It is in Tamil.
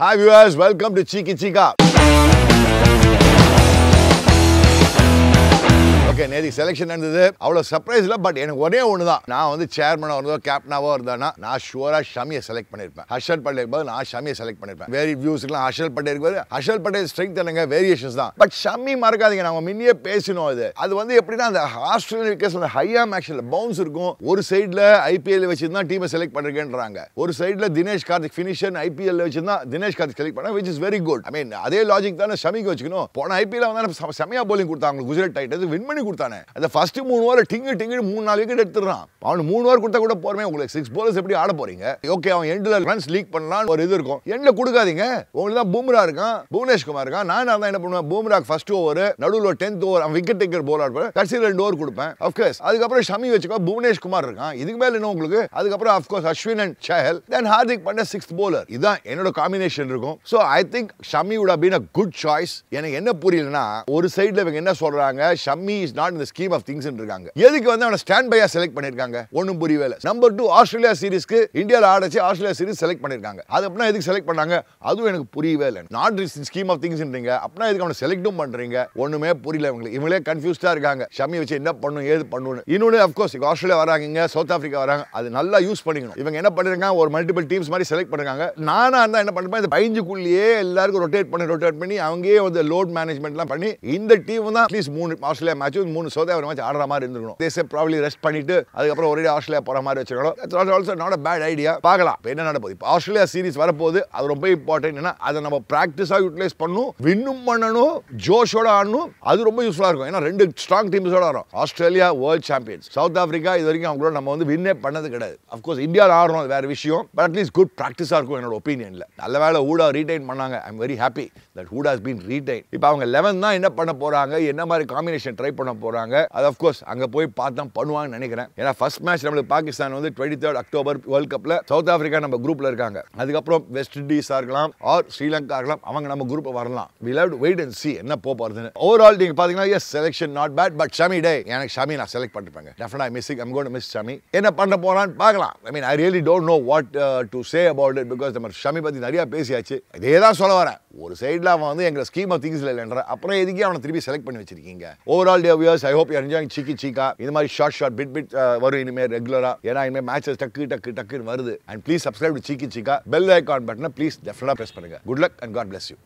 Hi viewers, welcome to Cheeky Chica. Okay நேதி செலெக்ஷன் நடந்தது அவ்வளோ சர்ப்ரைஸ் இல்லை பட் எனக்கு ஒரே ஒன்று தான் நான் வந்து சேர்மனாக இருந்தோ கேப்டனாவோ இருந்தேன்னா நான் ஷுவராக ஷமியை செலக்ட் பண்ணியிருப்பேன் ஹர்ஷல் பட்டேல் போது நான் ஷமியை செலக்ட் பண்ணியிருப்பேன் வேரி வியூஸ்க்குலாம் ஹர்ஷல் பட்டேல் போது ஹர்ஷல் பட்டேல் ஸ்ட்ரென்த் என்னங்க வேரியேஷன்ஸ் தான் பட் ஷம்மி மறக்காதீங்க நம்ம முன்னே பேசணும் அது அது வந்து எப்படின்னா அந்த ஆஸ்திரேலியன் விக்கெட்ஸ் அந்த ஹையாம் ஆக்ஷனில் பவுன்ஸ் இருக்கும் ஒரு சைடில் ஐபிஎல் வச்சு தான் டீமை செலக்ட் பண்ணிருக்கேன்றாங்க ஒரு சைடில் தினேஷ் கார்த்திக் ஃபினிஷர் ஐபிஎல் வச்சு தான் தினேஷ் கார்த்திக் செலக்ட் பண்ண which is very good I mean அதே லாஜிக் தானே ஷமிக்கு வச்சுக்கணும் போன ஐபிஎல் வந்து செமையா போலிங் கொடுத்தாங்க குஜராத் டைட்டன்ஸ் வின் பண்ணி கொடுத்தானே அந்த ஃபர்ஸ்ட் மூணு ஓவர் டிங்கு டிங்கு மூணு நாலு விக்கெட் எடுத்துறான் அவன் மூணு ஓவர் கொடுத்தா கூட போறமே உங்களுக்கு சிக்ஸ் போலர்ஸ் எப்படி ஆட போறீங்க ஓகே அவன் எண்ட்ல ரன்ஸ் லீக் பண்ணலாம் ஒரு இது இருக்கும் எண்ட்ல கொடுக்காதீங்க உங்களுக்கு தான் பூம்ரா இருக்கான் புவனேஷ் குமார் இருக்கான் நான் தான் என்ன பண்ணுவேன் பூம்ரா ஃபர்ஸ்ட் ஓவர் நடுவில் டென்த் ஓவர் அவன் விக்கெட் டேக்கர் போல் ஆடுவேன் கடைசியில் ரெண்டு ஓவர் கொடுப்பேன் அஃப்கோர்ஸ் அதுக்கப்புறம் ஷமி வச்சுக்கோ புவனேஷ் குமார் இருக்கான் இதுக்கு மேல என்ன உங்களுக்கு அதுக்கப்புறம் of course Ashwin and Chahal then Hardik பண்ண சிக்ஸ்த் போலர் இதுதான் என்னோட காம்பினேஷன் இருக்கும் so I think Shami would have been a good choice எனக்கு என்ன புரியலனா ஒரு சைடுல இவங்க என்ன சொல்றாங்க ஷம்மி இஸ் நாட் இந்த ஸ்கீம் ஆஃப் திங்ஸ் இருக்காங்க எதுக்கு வந்து அவனை ஸ்டாண்ட் பையா செலக்ட் பண்ணிருக்காங்க ஒன்றும் புரியவே இல்லை நம்பர் டூ ஆஸ்திரேலியா சீரிஸ்க்கு இந்தியாவில் ஆடச்சு ஆஸ்திரேலியா சீரிஸ் செலக்ட் பண்ணிருக்காங்க அது அப்படின்னா எதுக்கு செலக்ட் பண்ணாங்க அதுவும் எனக்கு புரியவே இல்லை நாட் ஸ்கீம் ஆஃப் திங்ஸ்ன்றீங்க அப்படின்னா எதுக்கு அவனை செலக்டும் பண்றீங்க ஒண்ணுமே புரியல இவங்களுக்கு இவங்களே கன்ஃபியூஸ்டா இருக்காங்க ஷம்மி வச்சு என்ன பண்ணும் ஏது பண்ணுன்னு இன்னொன்று அஃப்கோர்ஸ் ஆஸ்திரேலியா வராங்க இங்க சவுத் ஆப்பிரிக்கா வராங்க அது நல்லா யூஸ் பண்ணிக்கணும் இவங்க என்ன பண்ணிருக்காங்க ஒரு மல்டிபிள் டீம்ஸ் மாதிரி செலக்ட் பண்ணிருக்காங்க நானா இருந்தா என்ன பண்ணுறேன் இந்த பதினஞ்சுக்குள்ளேயே எல்லாருக்கும் ரொட்டேட் பண்ணி ரொட்டேட் பண்ணி அவங்களே வந்து லோட் மேனேஜ்மெண்ட்லாம் பண்ணி இந்த டீம் தான் அட்லீஸ்ட் மூணு ஆஸ்திரேலியா மேட்ச் மூணு சவுத் ஆப்பிரிக்கா மேட்ச் ஆடுற மாதிரி இருந்திருக்கணும் தேச ப்ராப்ளி ரெஸ்ட் பண்ணிட்டு அதுக்கப்புறம் ஒரே ஆஸ்திரேலியா போற மாதிரி வச்சுக்கணும் also not a bad idea பார்க்கலாம் இப்போ என்ன நடப்போகுது இப்போ ஆஸ்திரேலியா சீரிஸ் வரப்போகுது அது ரொம்ப இம்பார்ட்டன்ட் ஏன்னா அதை நம்ம ப்ராக்டிஸாக யூட்டிலைஸ் பண்ணும் வின்னும் பண்ணணும் ஜோஷோட ஆடணும் அது ரொம்ப யூஸ்ஃபுல்லாக இருக்கும் ஏன்னா ரெண்டு ஸ்ட்ராங் டீம்ஸோட ஆடும் Australia world champions South Africa இது வரைக்கும் அவங்களோட நம்ம வந்து வின்னே பண்ணது கிடையாது அஃப்கோர்ஸ் இந்தியாவில் ஆடுறோம் அது வேற விஷயம் பட் அட்லீஸ்ட் குட் ப்ராக்டிஸாக இருக்கும் என்னோட ஒப்பீனியனில் நல்ல வேலை ஊடா ரீடைன் பண்ணாங்க I am very happy that hood has been retain இப்போ அவங்க லெவன் தான் என்ன பண்ண போறாங்க என்ன மாதிரி காம்பினேஷன் ட்ரை பண்ண போறாங்க அது அஃப்கோர்ஸ் அங்கே போய் பார்த்தா பண்ணுவாங்கன்னு நினைக்கிறேன் ஏன்னா ஃபர்ஸ்ட் மேட்ச் நம்மளுக்கு பாகிஸ்தான் வந்து டுவெண்ட்டி தேர்ட் அக்டோபர் வேர்ல்ட் கப்பில் சவுத் ஆப்பிரிக்கா நம்ம குரூப்ல இருக்காங்க அதுக்கப்புறம் வெஸ்ட் இண்டீஸாக இருக்கலாம் ஆர் ஸ்ரீலங்கா இருக்கலாம் அவங்க நம்ம குரூப் வரலாம் we love wait and see என்ன போக போகிறதுன்னு ஓவரால் நீங்கள் பார்த்தீங்கன்னா yes selection not bad but Shami டே எனக்கு ஷமி நான் செலக்ட் பண்ணிருப்பாங்க definite missing I'm gonna miss Shami என்ன பண்ண போறான்னு பார்க்கலாம் I mean I really don't know what to say about it because நம்ம ஷமி பற்றி நிறைய பேசியாச்சு இதே தான் சொல்ல வரேன் ஒரு சைடில் அவன் வந்து எங்களை ஸ்கீம் ஆஃப் திங்ஸ் இல்லைன்ற அப்புறம் எதுக்கே அவனை திருப்பி செலக்ட் பண்ணி வச்சிருக்கீங்க overall dear viewers I hope enjoying Cheeky Chica இது மாதிரி ஷார்ட் ஷார்ட் பிட் பிட் வரும் இனிமேல் ரெகுலராக ஏன்னா இனிமேல் மேட்சஸ் டக்கு டக்கு டக்குன்னு வருது and please subscribe to Cheeky Chica bell icon பட்டனை ப்ளீஸ் டெஃபினட்டாக ப்ரெஸ் பண்ணுங்க good luck and god bless you